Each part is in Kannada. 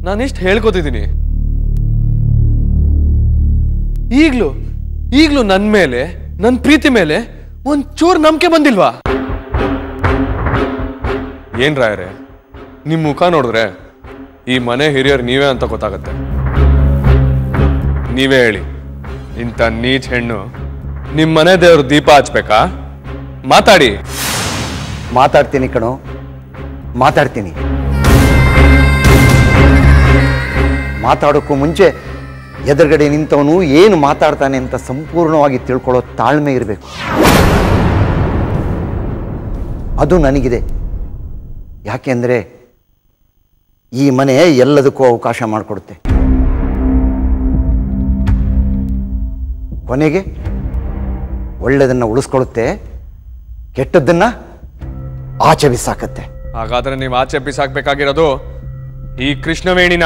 ನಾನಿಷ್ಟು ಹೇಳ್ಕೊತಿದ್ದೀನಿ ಈಗ್ಲೂ ಈಗ್ಲೂ ನನ್ ಮೇಲೆ ನನ್ ಪ್ರೀತಿ ಮೇಲೆ ಒಂದ್ ಚೂರ್ ನಂಬಿಕೆ ಬಂದಿಲ್ವಾ ಏನ್ ರಾಯರೇ ನಿಮ್ ಮುಖ ನೋಡಿದ್ರೆ ಈ ಮನೆ ಹಿರಿಯರ್ ನೀವೇ ಅಂತ ಗೊತ್ತಾಗತ್ತೆ ನೀವೇ ಹೇಳಿ ಇಂಥ ನೀಚ್ ಹೆಣ್ಣು ನಿಮ್ ಮನೆ ದೇವ್ರ ದೀಪ ಹಚ್ಬೇಕಾ ಮಾತಾಡಿ ಮಾತಾಡ್ತೀನಿ ಕಣೋ ಮಾತಾಡ್ತೀನಿ ಮಾತಾಡೋಕ್ಕೂ ಮುಂಚೆ ಎದುರುಗಡೆ ನಿಂತವನು ಏನು ಮಾತಾಡ್ತಾನೆ ಅಂತ ಸಂಪೂರ್ಣವಾಗಿ ತಿಳ್ಕೊಳ್ಳೋ ತಾಳ್ಮೆ ಇರಬೇಕು ಅದು ನನಗಿದೆ ಯಾಕೆಂದರೆ ಈ ಮನೆ ಎಲ್ಲದಕ್ಕೂ ಅವಕಾಶ ಮಾಡಿಕೊಡುತ್ತೆ ಕೊನೆಗೆ ಒಳ್ಳೆಯದನ್ನು ಉಳಿಸ್ಕೊಳ್ಳುತ್ತೆ ಕೆಟ್ಟದ್ದನ್ನು ಆಚೆ ಬಿಸಾಕತ್ತೆ ಹಾಗಾದ್ರೆ ನೀವು ಆಚೆ ಬಿಸಾಕ್ಬೇಕಾಗಿರೋದು ಈ ಕೃಷ್ಣವೇಣಿನ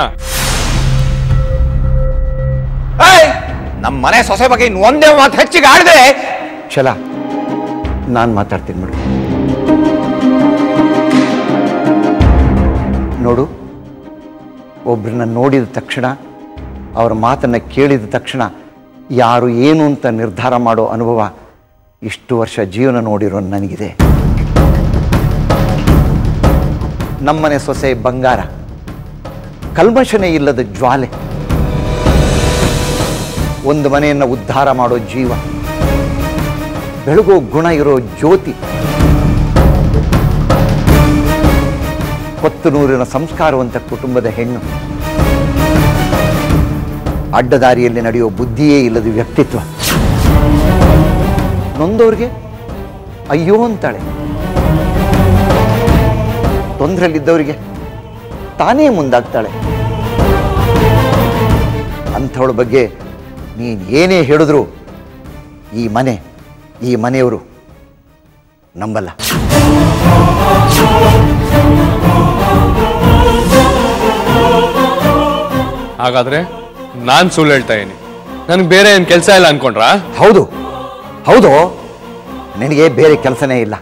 ನಮ್ಮ ಮನೆ ಸೊಸೆ ಬಗ್ಗೆ ಇನ್ನು ಒಂದೇ ಮಾತು ಹೆಚ್ಚಿಗೆ ಆಡದೆ ಚಲ ನಾನು ಮಾತಾಡ್ತೀನಿ ಬಿಡು ನೋಡು ಒಬ್ರನ್ನ ನೋಡಿದ ತಕ್ಷಣ ಅವ್ರ ಮಾತನ್ನು ಕೇಳಿದ ತಕ್ಷಣ ಯಾರು ಏನು ಅಂತ ನಿರ್ಧಾರ ಮಾಡೋ ಅನುಭವ ಇಷ್ಟು ವರ್ಷ ಜೀವನ ನೋಡಿರೋ ನನಗಿದೆ ನಮ್ಮನೆ ಸೊಸೆ ಬಂಗಾರ ಕಲ್ಮಶನೇ ಇಲ್ಲದ ಜ್ವಾಲೆ ಒಂದು ಮನೆಯನ್ನು ಉದ್ಧಾರ ಮಾಡೋ ಜೀವ ಬೆಳಗೋ ಗುಣ ಇರೋ ಜ್ಯೋತಿ ಕೊತ್ತನೂರಿನ ಸಂಸ್ಕಾರವಂತ ಕುಟುಂಬದ ಹೆಣ್ಣು ಅಡ್ಡದಾರಿಯಲ್ಲಿ ನಡೆಯೋ ಬುದ್ಧಿಯೇ ಇಲ್ಲದ ವ್ಯಕ್ತಿತ್ವ ನೊಂದವ್ರಿಗೆ ಅಯ್ಯೋ ಅಂತಾಳೆ ತೊಂದರೆಯಲ್ಲಿದ್ದವರಿಗೆ ತಾನೇ ಮುಂದಾಗ್ತಾಳೆ ಅಂಥವಳ ಬಗ್ಗೆ ನೀನು ಏನೇ ಹೇಳಿದ್ರು ಈ ಮನೆ ಈ ಮನೆಯವರು ನಂಬಲ್ಲ ಹಾಗಾದ್ರೆ ನಾನ್ ಸುಳ್ಳು ಹೇಳ್ತಾ ಇದೀನಿ ನನ್ಗೆ ಬೇರೆ ಏನ್ ಕೆಲಸ ಇಲ್ಲ ಅನ್ಕೊಂಡ್ರಾ ಹೌದು ಹೌದು ನಿನಗೆ ಬೇರೆ ಕೆಲಸನೇ ಇಲ್ಲ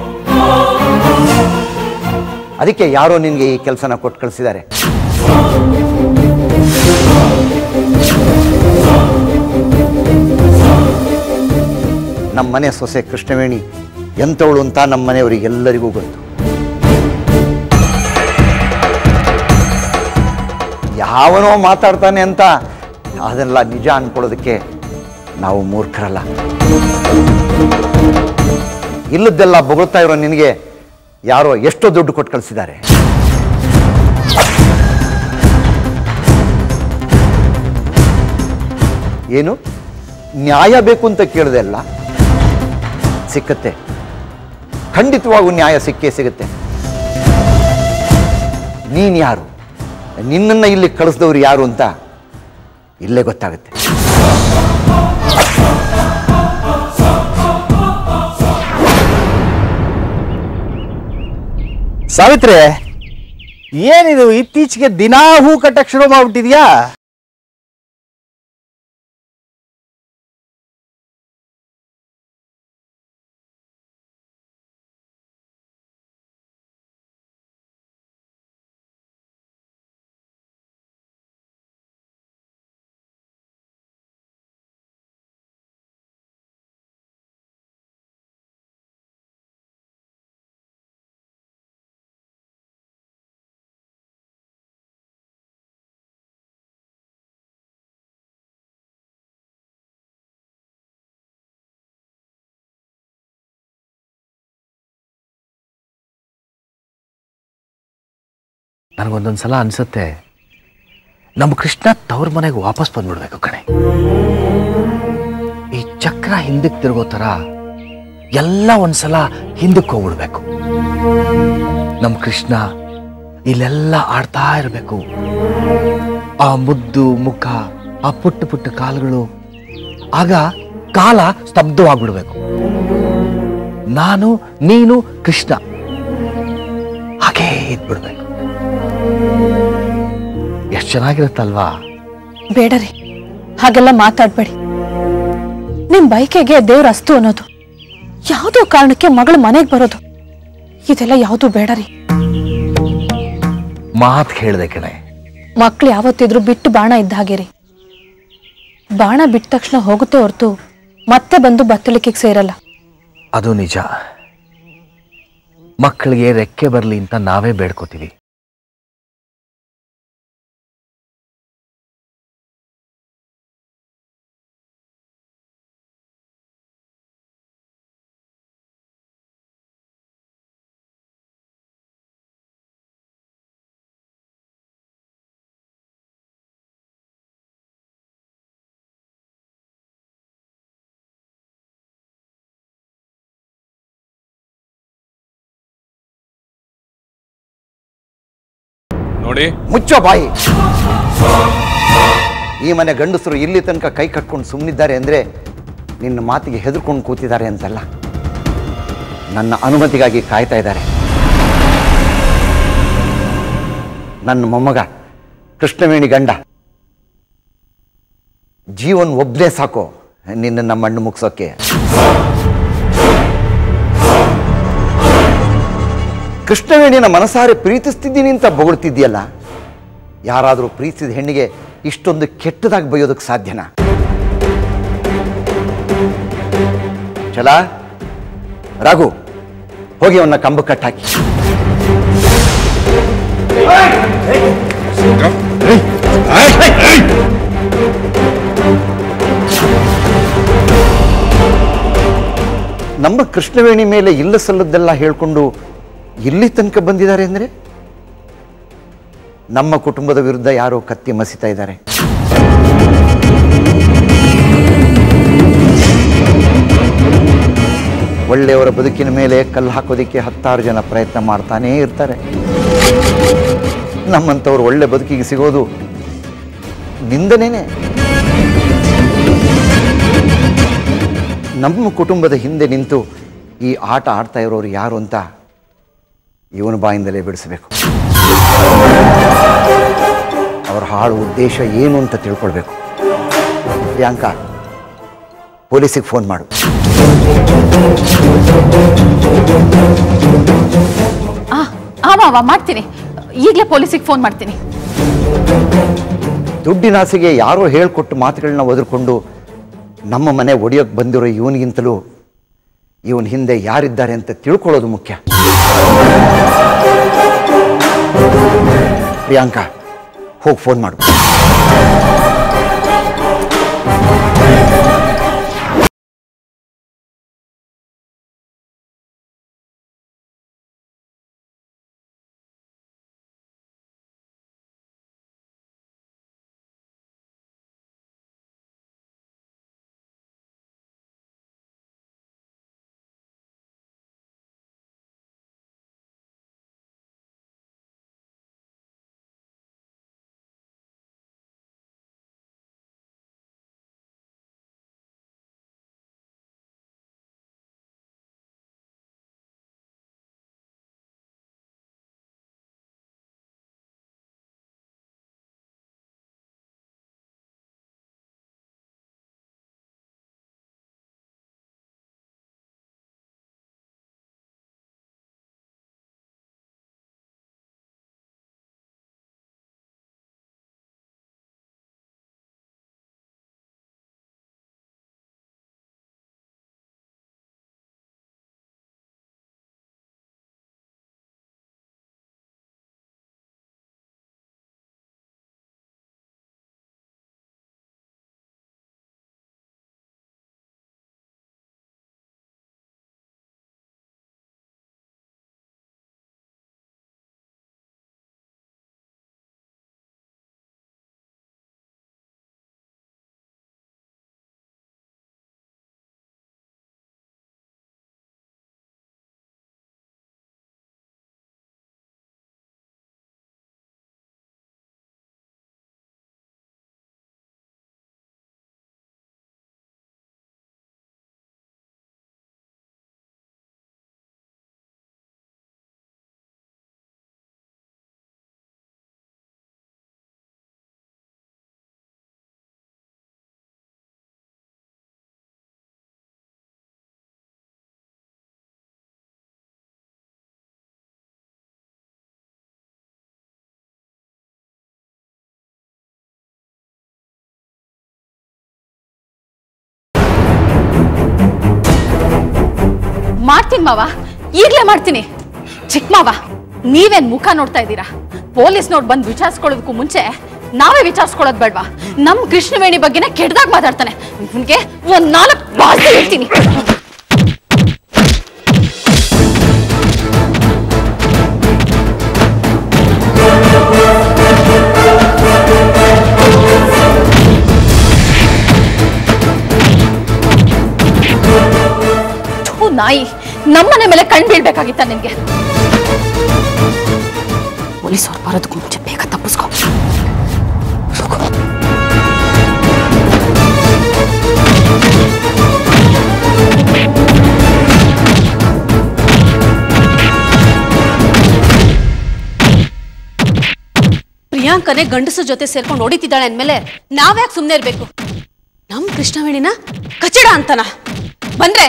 ಅದಕ್ಕೆ ಯಾರೋ ನಿನಗೆ ಈ ಕೆಲಸನ ಕೊಟ್ಟು ಕಳಿಸಿದ್ದಾರೆ ನಮ್ಮ ಮನೆ ಸೊಸೆ ಕೃಷ್ಣವೇಣಿ ಎಂಥವಳು ಅಂತ ನಮ್ಮ ಮನೆಯವರಿಗೆಲ್ಲರಿಗೂ ಗೊತ್ತು ಯಾವನೋ ಮಾತಾಡ್ತಾನೆ ಅಂತ ಅದೆಲ್ಲ ನಿಜ ಅನ್ಕೊಳ್ಳೋದಕ್ಕೆ ನಾವು ಮೂರ್ಖರಲ್ಲ ಇಲ್ಲದ್ದೆಲ್ಲ ಬೊಗಳ್ತಾ ಇರೋ ನಿನಗೆ ಯಾರೋ ಎಷ್ಟೋ ದುಡ್ಡು ಕೊಟ್ಟು ಕಳಿಸಿದ್ದಾರೆ ಏನು ನ್ಯಾಯ ಬೇಕು ಅಂತ ಕೇಳಿದೆ ಅಲ್ಲ ಸಿಕ್ಕತ್ತೆ ಖಂಡಿತವಾಗೂ ನ್ಯಾಯ ಸಿಕ್ಕೇ ಸಿಗುತ್ತೆ ನೀನು ಯಾರು ನಿನ್ನನ್ನು ಇಲ್ಲಿ ಕಳಿಸಿದವ್ರು ಯಾರು ಅಂತ ಇಲ್ಲೇ ಗೊತ್ತಾಗುತ್ತೆ ಸಾವಿತ್ರಿ ಏನಿದು ಇತ್ತೀಚೆಗೆ ದಿನಾ ಹೂ ಕಟ್ಟಕ್ ಶುರು ಮಾಡ್ಬಿಟ್ಟಿದ್ಯಾ ನನಗೊಂದೊಂದು ಸಲ ಅನ್ಸುತ್ತೆ ನಮ್ಮ ಕೃಷ್ಣ ತವ್ರ ಮನೆಗೆ ವಾಪಸ್ ಬಂದ್ಬಿಡ್ಬೇಕು ಕಣೆ ಈ ಚಕ್ರ ಹಿಂದಕ್ಕೆ ತಿರುಗೋ ಥರ ಎಲ್ಲ ಒಂದ್ಸಲ ಹಿಂದಕ್ಕೆ ಹೋಗ್ಬಿಡ್ಬೇಕು ನಮ್ಮ ಕೃಷ್ಣ ಇಲ್ಲೆಲ್ಲ ಆಡ್ತಾ ಇರಬೇಕು ಆ ಮುದ್ದು ಮುಖ ಆ ಪುಟ್ಟ ಪುಟ್ಟ ಕಾಲುಗಳು ಆಗ ಕಾಲ ಸ್ತಬ್ಧವಾಗ್ಬಿಡ್ಬೇಕು ನಾನು ನೀನು ಕೃಷ್ಣ ಹಾಗೇ ಇದ್ಬಿಡ್ಬೇಕು ಎಷ್ಟು ಚೆನ್ನಾಗಿರುತ್ತಲ್ವಾ ಬೇಡರಿ ಹಾಗೆಲ್ಲ ಮಾತಾಡ್ಬೇಡಿ ನಿಮ್ ಬೈಕೆಗೆ ದೇವ್ರ ಅಸ್ತು ಅನ್ನೋದು ಯಾವುದೋ ಕಾರಣಕ್ಕೆ ಮಗಳು ಮನೆಗೆ ಬರೋದು ಇದೆಲ್ಲ ಯಾವುದು ಬೇಡರಿ ಮಾತು ಹೇಳಿದೆ ಕಣೆ ಮಕ್ಳು ಯಾವತ್ತಿದ್ರೂ ಬಿಟ್ಟು ಬಾಣ ಇದ್ದ ಹಾಗೆ ರೀ ಬಾಣ ಬಿಟ್ಟ ತಕ್ಷಣ ಹೋಗುತ್ತೆ ಹೊರತು ಮತ್ತೆ ಬಂದು ಬತ್ತಳಿಕೆಗೆ ಸೇರಲ್ಲ ಅದು ನಿಜ ಮಕ್ಕಳಿಗೆ ರೆಕ್ಕೆ ಬರಲಿ ಅಂತ ನಾವೇ ಬೇಡ್ಕೋತೀವಿ ನೋಡಿ ಮುಚ್ಚೋ ಬಾಯಿ ಈ ಮನೆ ಗಂಡಸರು ಇಲ್ಲಿ ತನಕ ಕೈ ಕಟ್ಕೊಂಡು ಸುಮ್ಮನಿದ್ದಾರೆ ಅಂದರೆ ನಿನ್ನ ಮಾತಿಗೆ ಹೆದರ್ಕೊಂಡು ಕೂತಿದ್ದಾರೆ ಅಂತಲ್ಲ ನನ್ನ ಅನುಮತಿಗಾಗಿ ಕಾಯ್ತಾ ಇದ್ದಾರೆ ನನ್ನ ಮೊಮ್ಮಗ ಕೃಷ್ಣವೇಣಿ ಗಂಡ ಜೀವನ್ ಒಬ್ಬನೇ ಸಾಕು ನಿನ್ನ ನಮ್ಮ ಮಣ್ಣು ಮುಗಿಸೋಕ್ಕೆ ಕೃಷ್ಣವೇಣಿನ ಮನಸಾರೆ ಪ್ರೀತಿಸ್ತಿದ್ದೀನಿ ಅಂತ ಬೊಗಳ್ತಿದ್ಯಲ್ಲ ಯಾರಾದರೂ ಪ್ರೀತಿಸಿದ ಹೆಣ್ಣಿಗೆ ಇಷ್ಟೊಂದು ಕೆಟ್ಟದಾಗಿ ಬೈಯೋದಕ್ಕೆ ಸಾಧ್ಯನಾ ಚಲ ರಾಘು ಹೋಗಿ ಅವನ್ನ ಕಂಬ ಕಟ್ಟಾಕಿ ನಮ್ಮ ಕೃಷ್ಣವೇಣಿ ಮೇಲೆ ಇಲ್ಲ ಸಲ್ಲದ್ದೆಲ್ಲ ಹೇಳ್ಕೊಂಡು ಇಲ್ಲಿ ತನಕ ಬಂದಿದ್ದಾರೆ ಅಂದರೆ ನಮ್ಮ ಕುಟುಂಬದ ವಿರುದ್ಧ ಯಾರೋ ಕತ್ತಿ ಮಸಿತಾ ಇದ್ದಾರೆ ಒಳ್ಳೆಯವರ ಬದುಕಿನ ಮೇಲೆ ಕಲ್ಲು ಹಾಕೋದಿಕ್ಕೆ ಹತ್ತಾರು ಜನ ಪ್ರಯತ್ನ ಮಾಡ್ತಾನೇ ಇರ್ತಾರೆ ನಮ್ಮಂಥವ್ರು ಒಳ್ಳೆ ಬದುಕಿಗೆ ಸಿಗೋದು ನಿಂದನೇನೆ ನಮ್ಮ ಕುಟುಂಬದ ಹಿಂದೆ ನಿಂತು ಈ ಆಟ ಆಡ್ತಾ ಇರೋರು ಯಾರು ಅಂತ ಇವನ ಬಾಯಿಂದಲೇ ಬಿಡಿಸಬೇಕು ಅವ್ರ ಹಾಳು ಉದ್ದೇಶ ಏನು ಅಂತ ತಿಳ್ಕೊಳ್ಬೇಕು ಪ್ರಿಯಾಂಕಾ ಪೊಲೀಸಿಗೆ ಫೋನ್ ಮಾಡು ಆ ಆ ಮಾವ ಮಾಡ್ತೀನಿ ಈಗಲೇ ಪೊಲೀಸಿಗೆ ಫೋನ್ ಮಾಡ್ತೀನಿ ದುಡ್ಡಿನಾಸೆಗೆ ಯಾರೋ ಹೇಳ್ಕೊಟ್ಟು ಮಾತುಗಳನ್ನ ಒದರ್ಕೊಂಡು ನಮ್ಮ ಮನೆ ಒಡೆಯೋಕ್ಕೆ ಬಂದಿರೋ ಇವನಿಗಿಂತಲೂ ಇವನ ಹಿಂದೆ ಯಾರಿದ್ದಾರೆ ಅಂತ ತಿಳ್ಕೊಳ್ಳೋದು ಮುಖ್ಯ ಪ್ರಿಯಾಂಕಾ ಹೋಗಿ ಫೋನ್ ಮಾಡು ಮಾಡ್ತೀನಿ ಮಾವ ಈಗ್ಲೇ ಮಾಡ್ತೀನಿ ಚಿಕ್ಕ ಮಾವ ನೀವೇನ್ ಮುಖ ನೋಡ್ತಾ ಇದ್ದೀರಾ ಪೊಲೀಸ್ನವ್ರು ಬಂದು ವಿಚಾರಿಸ್ಕೊಳ್ಳೋದಕ್ಕೂ ಮುಂಚೆ ನಾವೇ ವಿಚಾರಿಸ್ಕೊಳ್ಳೋದು ಬೇಡ್ವಾ ನಮ್ ಕೃಷ್ಣವೇಣಿ ಬಗ್ಗೆನ ಕೆಡ್ದಾಗ ಮಾತಾಡ್ತಾನೆ ನಿಮ್ಗೆ ಒಂದ್ ನಾಲ್ಕು ಭಾಷೆ ಹೇಳ್ತೀನಿ ಥು, ನಾಯಿ ನಮ್ಮನೆ ಮೇಲೆ ಕಣ್ ಬೀಳ್ಬೇಕಾಗಿತ್ತ ನಿನ್ಗೆ ಪೊಲೀಸ್ ಅವ್ರು ಬರೋದಕ್ಕೂ ಮುಂಚೆ ಬೇಗ ತಪ್ಪಿಸ್ಕೊ ಪ್ರಿಯಾಂಕನೇ ಗಂಡಸರ ಜೊತೆ ಸೇರ್ಕೊಂಡು ಹೊಡಿತಿದ್ದಾಳೆ ಅಂದ್ಮೇಲೆ ನಾವ್ಯಾಕೆ ಸುಮ್ಮನೆ ಇರ್ಬೇಕು ನಮ್ ಕೃಷ್ಣವೇಣಿನ ಕಚಡ ಅಂತನ ಬಂದ್ರೆ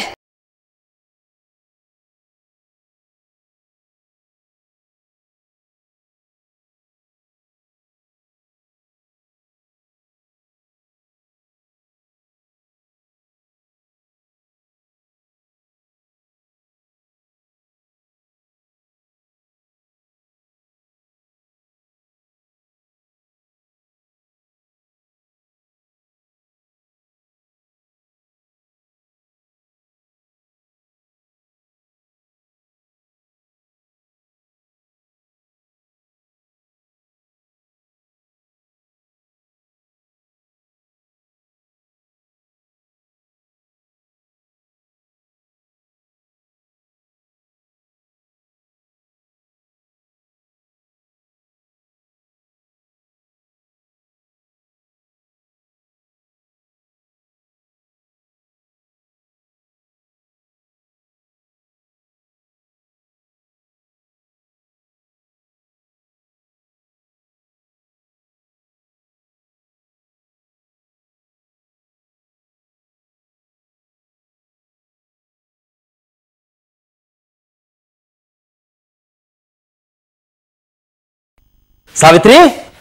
ಸಾವಿತ್ರಿ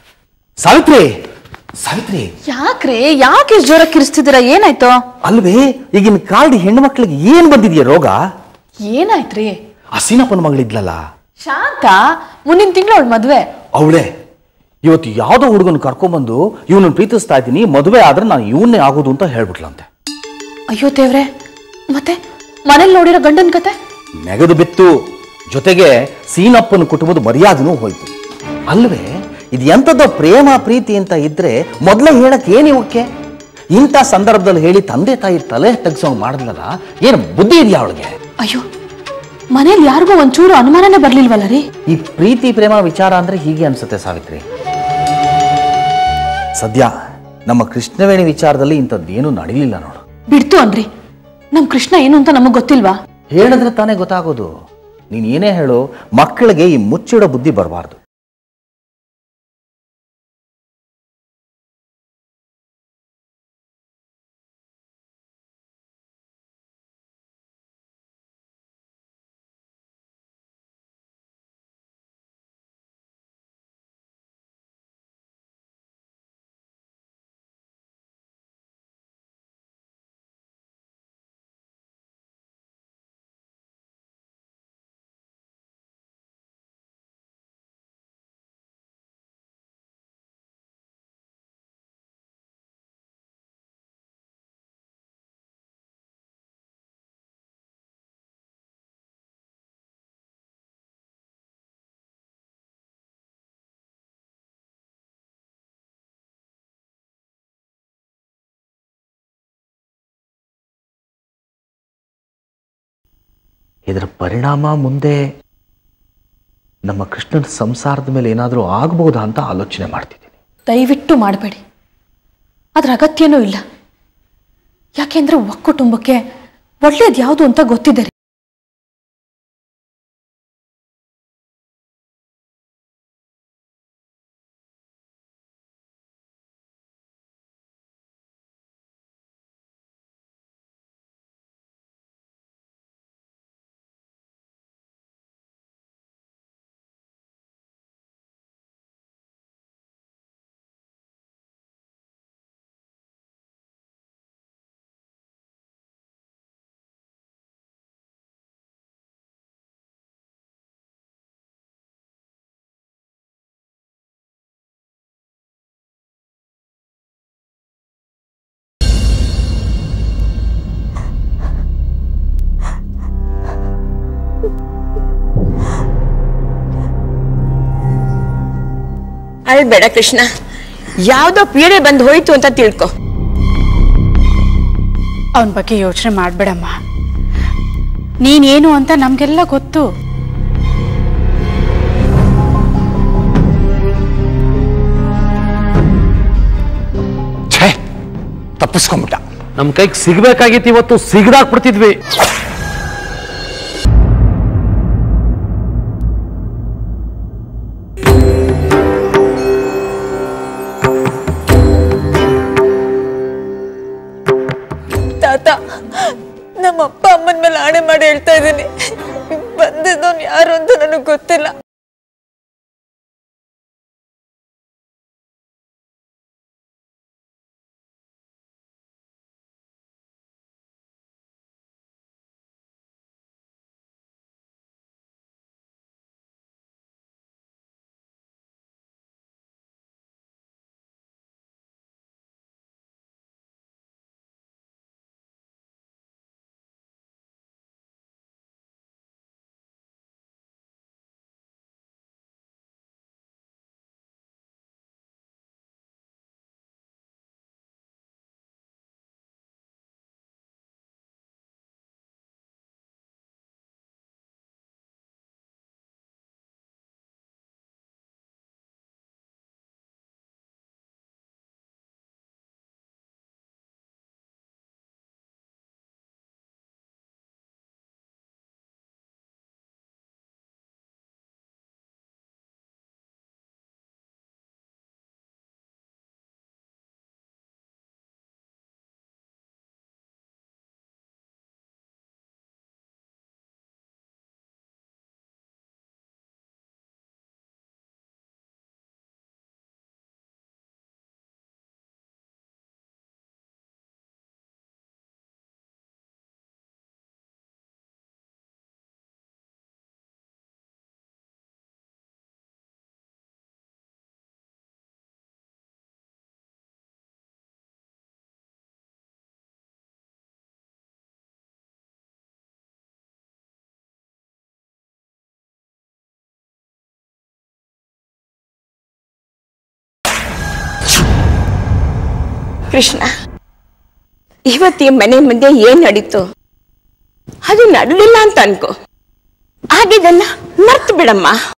ಸಾವಿತ್ರಿ ಸಾವಿತ್ರಿ ಯಾಕ್ರೆ ಯಾಕೆ ಇಷ್ಟ್ ಜೋರ ಕಿರಿಸ್ತಿದ್ದೀರಾ ಏನಾಯ್ತು ಅಲ್ವೇ ಈಗಿನ ಕಾಲ್ಡಿ ಹೆಣ್ಣು ಮಕ್ಳಿಗೆ ಏನ್ ಬಂದಿದೆಯಾ ರೋಗ ಏನಾಯ್ತ್ರಿ ಆ ಸೀನಪ್ಪನ ಮಗಳಿದ್ಲಲ್ಲ ಶಾಂತ ಮುಂದಿನ ತಿಂಗಳು ಅವಳ ಮದ್ವೆ ಅವಳೆ ಇವತ್ತು ಯಾವುದೋ ಹುಡುಗನ ಕರ್ಕೊಂಬಂದು ಇವನನ್ನ ಪ್ರೀತಿಸ್ತಾ ಇದ್ದೀನಿ ಮದುವೆ ಆದ್ರೆ ನಾನು ಇವನ್ನೇ ಆಗೋದು ಅಂತ ಹೇಳ್ಬಿಟ್ಲಂತೆ ಅಯ್ಯೋ ದೇವ್ರೆ ಮತ್ತೆ ಮನೇಲಿ ನೋಡಿರೋ ಗಂಡನ್ ಕತೆ ನೆಗದು ಬಿತ್ತು ಜೊತೆಗೆ ಸೀನಪ್ಪನ ಕುಟುಂಬದ ಮರ್ಯಾದೆನೂ ಹೋಯ್ತು ಅಲ್ವೇ ಇದು ಎಂಥದ್ದೋ ಪ್ರೇಮ ಪ್ರೀತಿ ಅಂತ ಇದ್ರೆ ಮೊದಲೇ ಹೇಳಕ್ ಏನು ಇವಕ್ಕೆ ಇಂಥ ಸಂದರ್ಭದಲ್ಲಿ ಹೇಳಿ ತಂದೆ ತಾಯಿ ತಲೆ ತೆಗ್ಸೋಂಗ್ ಮಾಡಿದ್ಲಲ್ಲ ಏನು ಬುದ್ಧಿ ಇದೆಯಾ ಅವಳಿಗೆ ಅಯ್ಯೋ ಮನೇಲಿ ಯಾರಿಗೂ ಒಂಚೂರು ಅನುಮಾನನೇ ಬರ್ಲಿಲ್ವಲ್ಲ ರೀ ಈ ಪ್ರೀತಿ ಪ್ರೇಮ ವಿಚಾರ ಅಂದ್ರೆ ಹೀಗೆ ಅನ್ಸುತ್ತೆ ಸಾವಿತ್ರಿ ಸದ್ಯ ನಮ್ಮ ಕೃಷ್ಣವೇಣಿ ವಿಚಾರದಲ್ಲಿ ಇಂಥದ್ದೇನು ನಡೀಲಿಲ್ಲ ನೋಡು ಬಿಡ್ತು ಅನ್ರಿ ನಮ್ ಕೃಷ್ಣ ಏನು ಅಂತ ನಮಗ್ ಗೊತ್ತಿಲ್ವಾ ಹೇಳಿದ್ರೆ ತಾನೇ ಗೊತ್ತಾಗೋದು ನೀನ್ ಏನೇ ಹೇಳು ಮಕ್ಕಳಿಗೆ ಈ ಮುಚ್ಚಿಡೋ ಬುದ್ಧಿ ಬರಬಾರ್ದು ಇದರ ಪರಿಣಾಮ ಮುಂದೆ ನಮ್ಮ ಕೃಷ್ಣನ ಸಂಸಾರದ ಮೇಲೆ ಏನಾದರೂ ಆಗಬಹುದಾ ಅಂತ ಆಲೋಚನೆ ಮಾಡ್ತಿದ್ದೀನಿ ದಯವಿಟ್ಟು ಮಾಡಬೇಡಿ ಅದ್ರ ಅಗತ್ಯನೂ ಇಲ್ಲ ಯಾಕೆಂದ್ರೆ ಒಕ್ಕುಟುಂಬಕ್ಕೆ ಒಳ್ಳೇದು ಯಾವುದು ಅಂತ ಗೊತ್ತಿದೆ ರೀ ಅಳ್ಬೇಡ ಕೃಷ್ಣ ಯಾವ್ದೋ ಪೀಡೆ ಬಂದು ಹೋಯ್ತು ಅಂತ ತಿಳ್ಕೊ ಅವನ ಬಗ್ಗೆ ಯೋಚನೆ ಮಾಡಬೇಡಮ್ಮ ನೀನೇನು ಅಂತ ನಮಗೆಲ್ಲ ಗೊತ್ತು ಛೇ ತಪ್ಪಿಸ್ಕೊಂಬಿಟ್ಟ ನಮ್ ಕೈಗೆ ಸಿಗ್ಬೇಕಾಗಿತ್ತು ಇವತ್ತು ಸಿಗದಾಕ್ಬಿಡ್ತಿದ್ವಿ ತಾತ ನಮ್ಮ ಅಪ್ಪ ಅಮ್ಮನ ಮೇಲೆ ಆಣೆ ಮಾಡಿ ಹೇಳ್ತಾ ಇದ್ದೀನಿ ಬಂದಿದ್ದವನು ಯಾರು ಅಂತ ನನಗೆ ಗೊತ್ತಿಲ್ಲ ಕೃಷ್ಣ ಇವತ್ತು ಈ ಮನೆ ಮುಂದೆ ಏನ್ ನಡೀತು ಅದು ನಡಲಿಲ್ಲ ಅಂತ ಅನ್ಕೋ ಆಗಿದ್ದನ್ನ ಮರ್ತು ಬಿಡಮ್ಮ